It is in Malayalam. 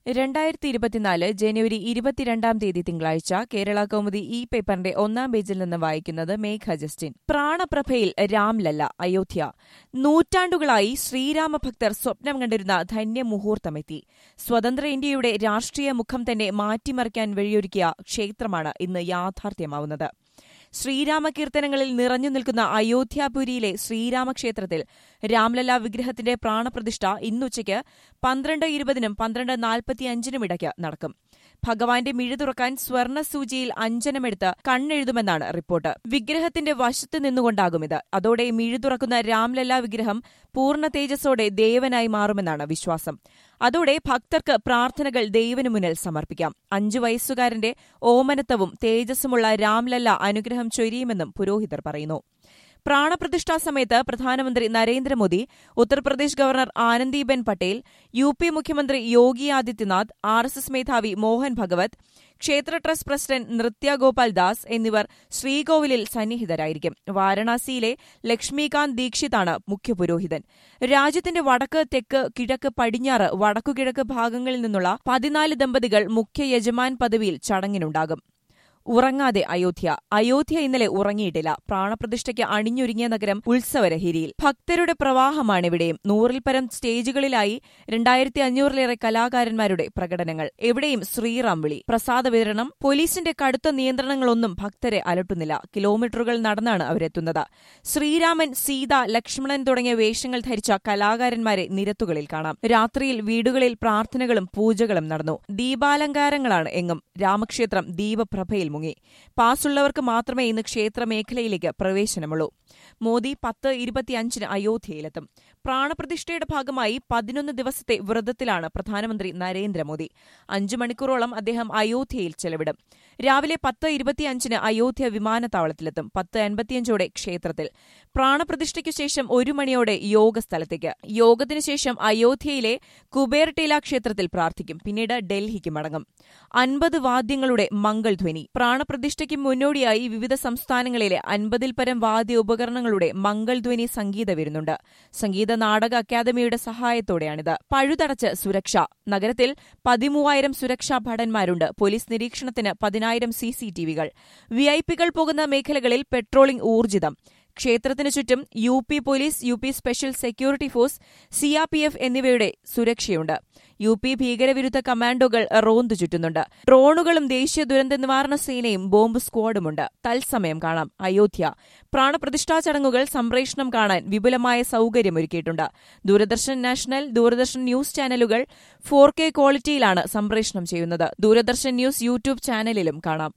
രണ്ടായിരത്തി ഇരുപത്തിനാല് ജനുവരി ഇരുപത്തിരണ്ടാം തീയതി തിങ്കളാഴ്ച കേരള കൗമുദി ഇ പേപ്പറിന്റെ ഒന്നാം പേജിൽ നിന്ന് വായിക്കുന്നത് മേഘ ജസ്റ്റിൻ പ്രാണപ്രഭയിൽ രാംലല്ല അയോധ്യ നൂറ്റാണ്ടുകളായി ശ്രീരാമഭക്തർ സ്വപ്നം കണ്ടിരുന്ന ധന്യമുഹൂർത്തമെത്തി സ്വതന്ത്ര ഇന്ത്യയുടെ രാഷ്ട്രീയ മുഖം തന്നെ മാറ്റിമറിക്കാൻ വഴിയൊരുക്കിയ ക്ഷേത്രമാണ് ഇന്ന് യാഥാർത്ഥ്യമാവുന്നത് ശ്രീരാമകീർത്തനങ്ങളിൽ നിറഞ്ഞു നിൽക്കുന്ന അയോധ്യാപുരിയിലെ ശ്രീരാമക്ഷേത്രത്തിൽ രാംലല്ല വിഗ്രഹത്തിന്റെ പ്രാണപ്രതിഷ്ഠ ഇന്നുച്ചയ്ക്ക് പന്ത്രണ്ട് ഇരുപതിനും പന്ത്രണ്ട് നാൽപ്പത്തിയഞ്ചിനും ഇടയ്ക്ക് നടക്കും ഭഗവാന്റെ മിഴി തുറക്കാൻ സ്വർണസൂചിയിൽ അഞ്ജനമെടുത്ത് കണ്ണെഴുതുമെന്നാണ് റിപ്പോർട്ട് വിഗ്രഹത്തിന്റെ വശത്ത് നിന്നുകൊണ്ടാകും ഇത് അതോടെ മിഴി തുറക്കുന്ന രാംലല്ല വിഗ്രഹം പൂർണ്ണ തേജസ്സോടെ ദേവനായി മാറുമെന്നാണ് വിശ്വാസം അതോടെ ഭക്തർക്ക് പ്രാർത്ഥനകൾ ദൈവനു മുന്നിൽ സമർപ്പിക്കാം അഞ്ചു വയസ്സുകാരന്റെ ഓമനത്വവും തേജസ്സുമുള്ള രാംലല്ല അനുഗ്രഹം ചൊരിയുമെന്നും പുരോഹിതർ പറയുന്നു പ്രാണപ്രതിഷ്ഠാ സമയത്ത് പ്രധാനമന്ത്രി Narendra Modi Uttar Pradesh governor Anandiben Patel U P മുഖ്യമന്ത്രി Yogi Adityanath R S S മേധാവി മോഹൻ ഭഗവത് ക്ഷേത്ര ട്രസ്റ്റ് പ്രസിഡന്റ് നൃത്യ ഗോപാൽ ദാസ് എന്നിവർ ശ്രീകോവിലിൽ സന്നിഹിതരായിരിക്കും വാരണാസിയിലെ ലക്ഷ്മികാന്ത് ദീക്ഷിതാണ് മുഖ്യപുരോഹിതൻ രാജ്യത്തിന്റെ വടക്ക് തെക്ക് കിഴക്ക് പടിഞ്ഞാറ് വടക്കുകിഴക്ക് ഭാഗങ്ങളിൽ നിന്നുള്ള പതിനാല് ദമ്പതികൾ മുഖ്യ യജമാൻ പദവിയിൽ ചടങ്ങിനുണ്ടാകും ഉറങ്ങാതെ അയോധ്യ അയോധ്യ ഇന്നലെ ഉറങ്ങിയിട്ടില്ല പ്രാണപ്രതിഷ്ഠയ്ക്ക് അണിഞ്ഞൊരുങ്ങിയ നഗരം ഉത്സവരഹിരിയിൽ ഭക്തരുടെ പ്രവാഹമാണിവിടെയും നൂറിൽ പരം സ്റ്റേജുകളിലായി രണ്ടായിരത്തി അഞ്ഞൂറിലേറെ കലാകാരന്മാരുടെ പ്രകടനങ്ങൾ എവിടെയും ശ്രീറാം വിളി പ്രസാദ വിതരണം പോലീസിന്റെ കടുത്ത നിയന്ത്രണങ്ങളൊന്നും ഭക്തരെ അലട്ടുന്നില്ല കിലോമീറ്ററുകൾ നടന്നാണ് അവരെത്തുന്നത് ശ്രീരാമൻ സീത ലക്ഷ്മണൻ തുടങ്ങിയ വേഷങ്ങൾ ധരിച്ച കലാകാരന്മാരെ നിരത്തുകളിൽ കാണാം രാത്രിയിൽ വീടുകളിൽ പ്രാർത്ഥനകളും പൂജകളും നടന്നു ദീപാലങ്കാരങ്ങളാണ് എങ്ങും രാമക്ഷേത്രം ദീപപ്രഭയിൽ മുങ്ങി പാസുള്ളവർക്ക് മാത്രമേ ഇന്ന് ക്ഷേത്രമേഖലയിലേക്ക് പ്രവേശനമുള്ളൂ മോദി പത്ത് ഇരുപത്തിയഞ്ചിന് അയോധ്യയിലെത്തും പ്രാണപ്രതിഷ്ഠയുടെ ഭാഗമായി പതിനൊന്ന് ദിവസത്തെ വ്രതത്തിലാണ് പ്രധാനമന്ത്രി നരേന്ദ്രമോദി അഞ്ചു മണിക്കൂറോളം അദ്ദേഹം അയോധ്യയിൽ ചെലവിടും രാവിലെ പത്ത് ഇരുപത്തിയഞ്ചിന് അയോധ്യ വിമാനത്താവളത്തിലെത്തും പത്ത് അൻപത്തിയഞ്ചോടെ ക്ഷേത്രത്തിൽ പ്രാണപ്രതിഷ്ഠയ്ക്കു ശേഷം ഒരു മണിയോടെ യോഗസ്ഥലത്തേക്ക് യോഗത്തിനു ശേഷം അയോധ്യയിലെ കുബേർടേല ക്ഷേത്രത്തിൽ പ്രാർത്ഥിക്കും പിന്നീട് ഡൽഹിക്ക് മടങ്ങും അൻപത് വാദ്യങ്ങളുടെ മംഗൾധ്വനി പ്രാണപ്രതിഷ്ഠയ്ക്ക് മുന്നോടിയായി വിവിധ സംസ്ഥാനങ്ങളിലെ അൻപതിൽ പരം വാദ്യ ഉപകരണങ്ങളുടെ മംഗൾധ്വനി സംഗീത വരുന്നുണ്ട് സംഗീത നാടക അക്കാദമിയുടെ സഹായത്തോടെയാണിത് പഴുതടച്ച് സുരക്ഷ നഗരത്തിൽ പതിമൂവായിരം സുരക്ഷാ ഭടന്മാരുണ്ട് പോലീസ് നിരീക്ഷണത്തിന് പതിനായിരം സിസിടിവികൾ വിഐപികൾ പോകുന്ന മേഖലകളിൽ പെട്രോളിംഗ് ഊർജിതം ക്ഷേത്രത്തിനു ചുറ്റും U P police U P special security force CRPF എന്നിവയുടെ സുരക്ഷയുണ്ട് യു പി ഭീകരവിരുദ്ധ കമാൻഡോകൾ റോന്തു ചുറ്റുന്നുണ്ട് ഡ്രോണുകളും ദേശീയ ദുരന്ത നിവാരണ സേനയും ബോംബ് സ്ക്വാഡുമുണ്ട് തത്സമയം കാണാം അയോധ്യ പ്രാണപ്രതിഷ്ഠാ ചടങ്ങുകൾ സംപ്രേഷണം കാണാൻ വിപുലമായ സൌകര്യമൊരുക്കിയിട്ടുണ്ട് ദൂരദർശൻ നാഷണൽ ദൂരദർശൻ ന്യൂസ് ചാനലുകൾ ഫോർ കെ ക്വാളിറ്റിയിലാണ് സംപ്രേഷണം ചെയ്യുന്നത് ദൂരദർശൻ ന്യൂസ് യൂട്യൂബ് ചാനലിലും കാണാം